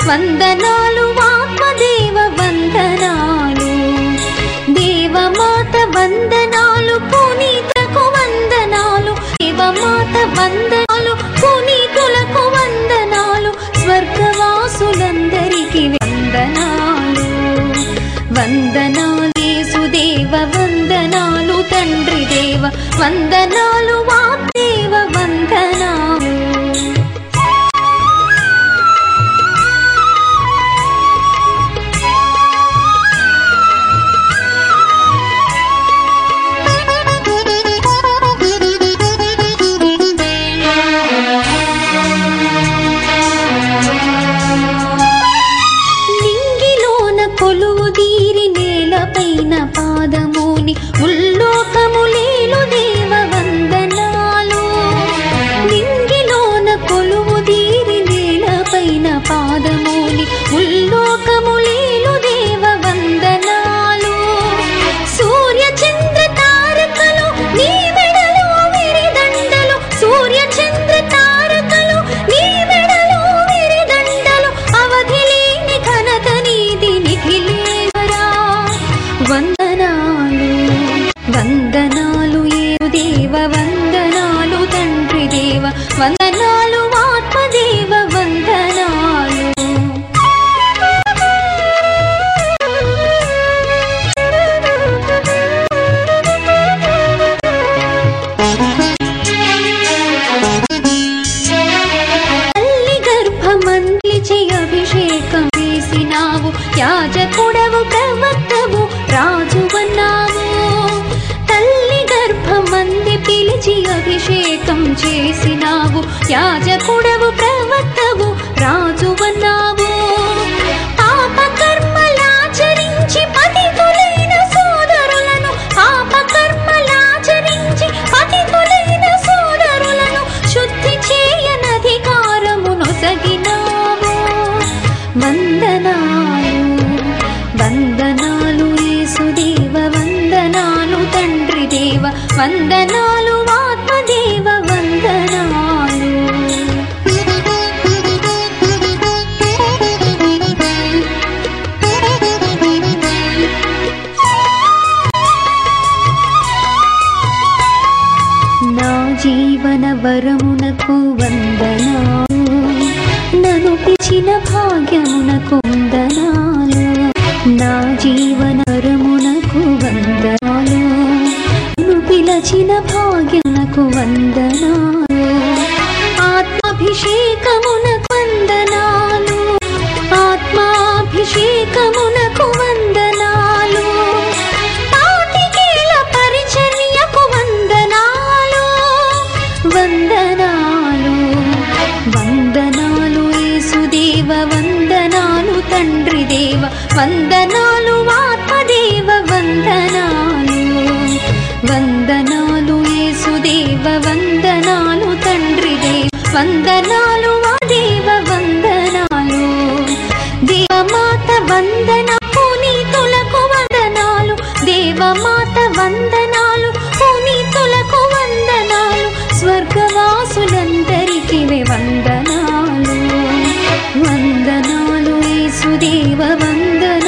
వందనాలు ఆత్మదేవ వందనాలు దేవమాత వందనాలు పునీతకు వందనాలు దేవమాత వందనాలు పునీతులకు వందనాలు స్వర్గవాసులందరికీ వందనాలు వందనాలు యేసుదేవ వందనాలు తండ్రి దేవ వందనాలు వాదేవ వందనాలు నింగిలోన కొలువు దీరి నేలపైన పాదముని ఉల్లోకములేలు దేవ వందనాలు నింగిలోన కొలువు దీరి నేలపైన పాదముని ఉల్లోకములేలు దేవ వందనాలు సూర్య చంద్ర తారకలు నీ మెడలో విరిదండలు సూర్య చంద్ర తారకలు నీ మెడలో విరిదండలు అవధి లేని ఘనత నీది నిఖిలేవరా వందనాలు వందనాలు ఏ దేవ వందనాలు తండ్రి దేవ వందనాలు ఆత్మదేవ వందనాలు తల్లి గర్భమంత్లిచి అభిషేకం చేసినావు యాజకుడవు ప్రవక్తవు రాజువన్నావు తల్లి గర్భమంది పిలిచి అభిషేకం చేసినావు యాజకుడవు ప్రవక్తవు రాజువన్నావు పాపకర్మలాచరించి పతితులైన సోదరులను పాపకర్మలాచరించి పతితులైన సోదరులను శుద్ధి చేయనధికారమును సగినావు వందనాలు వందనాలు యేసుదేవ వందనాలు తండ్రి దేవ వందనాలు ఆత్మదేవ వందనాలు నా జీవన వరమునకు వందనాలు నన్ను పిలిచిన భాగ్యమునకు వందనాలు నా జీవన వరమునకు వందనాలు నన్ను పిలచిన భాగ్యమునకు వందనాలు ఆత్మాభిషేకమునకు వందనాలు ఆత్మాభిషేకమునకు వందనాలు పాతికేల పరిచర్యకు వందనాలు వందనాలు వందనాలు యేసుదేవ వందనాలు తండ్రి దేవ వందనాలు ఆత్మదేవ వందనాలు వందనాలు యేసుదేవ వందనాలు తండ్రి దేవ వందనాలు ఆ దేవ వందనాలు దేవమాత వందన పునీతులకు వందనాలు దేవమాత వందనాలు పునీతులకు వందనాలు స్వర్గవాసులందరికీ వందనాలు వందనాలు యేసుదేవ వందనాలు